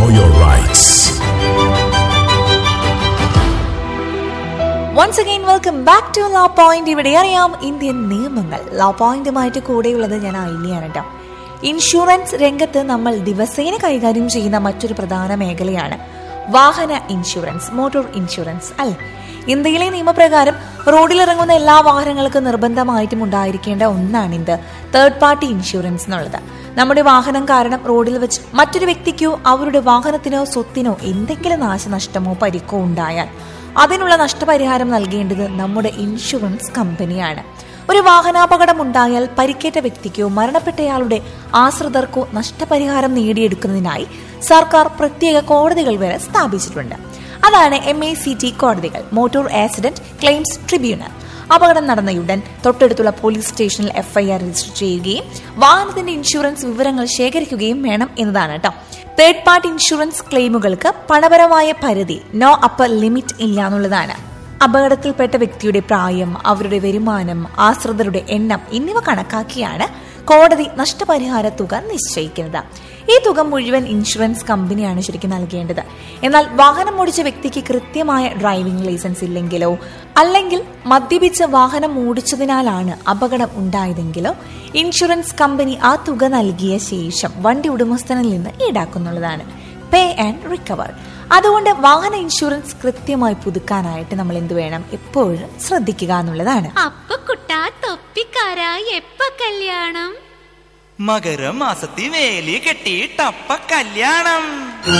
know your rights. Once again welcome back to law point ഇവിടെ അറിയാം Indian നിയമങ്ങൾ law പോയിന്റുമായിട്ട് കൂടെയുള്ളത് ഞാൻ ഐലിയാണ് കേട്ടോ ഇൻഷുറൻസ് രംഗത്ത് നമ്മൾ ദിവസേന കൈകാര്യം ചെയ്യുന്ന മറ്റൊരു പ്രധാന മേഖലയാണ് വാഹന ഇൻഷുറൻസ് മോട്ടോർ ഇൻഷുറൻസ് അല്ലെ ഇന്ത്യയിലെ നിയമപ്രകാരം റോഡിലിറങ്ങുന്ന എല്ലാ വാഹനങ്ങൾക്കും നിർബന്ധമായിട്ടും ഉണ്ടായിരിക്കേണ്ട ഒന്നാണിത് തേർഡ് പാർട്ടി ഇൻഷുറൻസ് എന്നുള്ളത് നമ്മുടെ വാഹനം കാരണം റോഡിൽ വെച്ച് മറ്റൊരു വ്യക്തിക്കോ അവരുടെ വാഹനത്തിനോ സ്വത്തിനോ എന്തെങ്കിലും നാശനഷ്ടമോ പരിക്കോ ഉണ്ടായാൽ അതിനുള്ള നഷ്ടപരിഹാരം നൽകേണ്ടത് നമ്മുടെ ഇൻഷുറൻസ് കമ്പനിയാണ് ഒരു വാഹനാപകടം ഉണ്ടായാൽ പരിക്കേറ്റ വ്യക്തിക്കോ മരണപ്പെട്ടയാളുടെ ആശ്രിതർക്കോ നഷ്ടപരിഹാരം നേടിയെടുക്കുന്നതിനായി സർക്കാർ പ്രത്യേക കോടതികൾ വരെ സ്ഥാപിച്ചിട്ടുണ്ട് അതാണ് എം എ സി ടി കോടതികൾ മോട്ടോർ ആക്സിഡന്റ് ക്ലെയിംസ് ട്രിബ്യൂണൽ അപകടം നടന്നയുടൻ തൊട്ടടുത്തുള്ള പോലീസ് സ്റ്റേഷനിൽ എഫ്ഐആർ രജിസ്റ്റർ ചെയ്യുകയും വാഹനത്തിന്റെ ഇൻഷുറൻസ് വിവരങ്ങൾ ശേഖരിക്കുകയും വേണം എന്നതാണ് കേട്ടോ തേർഡ് പാർട്ടി ഇൻഷുറൻസ് ക്ലെയിമുകൾക്ക് പണപരമായ പരിധി നോ അപ്പർ ലിമിറ്റ് ഇല്ല എന്നുള്ളതാണ് അപകടത്തിൽപ്പെട്ട വ്യക്തിയുടെ പ്രായം അവരുടെ വരുമാനം ആശ്രിതരുടെ എണ്ണം എന്നിവ കണക്കാക്കിയാണ് കോടതി നഷ്ടപരിഹാര തുക നിശ്ചയിക്കുന്നത് ഈ തുക മുഴുവൻ ഇൻഷുറൻസ് കമ്പനിയാണ് ശരിക്കും നൽകേണ്ടത് എന്നാൽ വാഹനം ഓടിച്ച വ്യക്തിക്ക് കൃത്യമായ ഡ്രൈവിംഗ് ലൈസൻസ് ഇല്ലെങ്കിലോ അല്ലെങ്കിൽ മദ്യപിച്ച് വാഹനം ഓടിച്ചതിനാലാണ് അപകടം ഉണ്ടായതെങ്കിലോ ഇൻഷുറൻസ് കമ്പനി ആ തുക നൽകിയ ശേഷം വണ്ടി ഉടമസ്ഥനിൽ നിന്ന് ഈടാക്കുന്നുള്ളതാണ് പേ ആൻഡ് റിക്കവർ അതുകൊണ്ട് വാഹന ഇൻഷുറൻസ് കൃത്യമായി പുതുക്കാനായിട്ട് നമ്മൾ എന്ത് വേണം എപ്പോഴും ശ്രദ്ധിക്കുക എന്നുള്ളതാണ് അപ്പൊ കുട്ടാ തൊപ്പിക്കാരാ എപ്പ കല്യാണം മകരമാസത്തി വേലി കെട്ടിയിട്ടപ്പ കല്യാണം